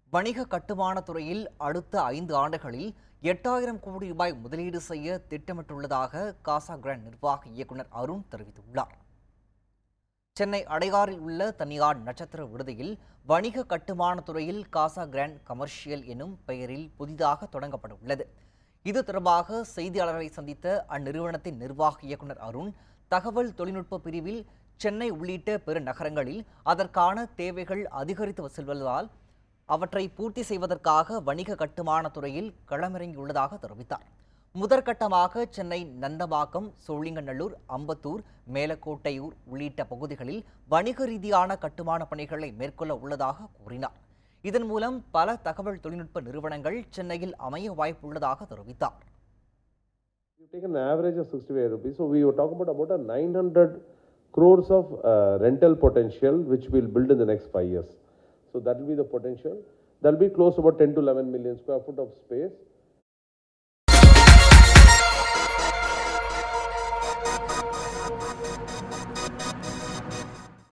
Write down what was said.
வணிக கட்டுமான துறையில் அடுத்த ஐந்து ஆண்டுகளில் எட்டாயிரம் கோடி ரூபாய் முதலீடு செய்ய திட்டமிட்டுள்ளதாக காசா கிராண்ட் நிர்வாக இயக்குனர் அருண் தெரிவித்துள்ளார் சென்னை அடையாறில் உள்ள தனியார் நட்சத்திர விடுதியில் வணிக கட்டுமான துறையில் காசா கிராண்ட் கமர்ஷியல் எனும் பெயரில் புதிதாக தொடங்கப்பட உள்ளது இது தொடர்பாக செய்தியாளர்களை சந்தித்த அந்நிறுவனத்தின் நிர்வாக இயக்குனர் அருண் தகவல் தொழில்நுட்ப பிரிவில் சென்னை உள்ளிட்ட பெருநகரங்களில் அதற்கான தேவைகள் அதிகரித்து செல்வதால் அவற்றை பூர்த்தி செய்வதற்காக வணிக கட்டுமான துறையில் களமிறங்கியுள்ளதாக தெரிவித்தார் முதற்கட்டமாக சென்னை நந்தபாக்கம் சோழிங்கநல்லூர் அம்பத்தூர் மேலக்கோட்டையூர் உள்ளிட்ட பகுதிகளில் வணிக ரீதியான கட்டுமான பணிகளை மேற்கொள்ள உள்ளதாக கூறினார் இதன் மூலம் பல தகவல் தொழில்நுட்ப நிறுவனங்கள் சென்னையில் அமைய வாய்ப்புள்ளதாக தெரிவித்தார் We've taken an average of 65 rupees. So we were talking about about a 900 crores of uh, rental potential, which we'll build in the next five years. So that will be the potential. That will be close to about 10 to 11 million square foot of space.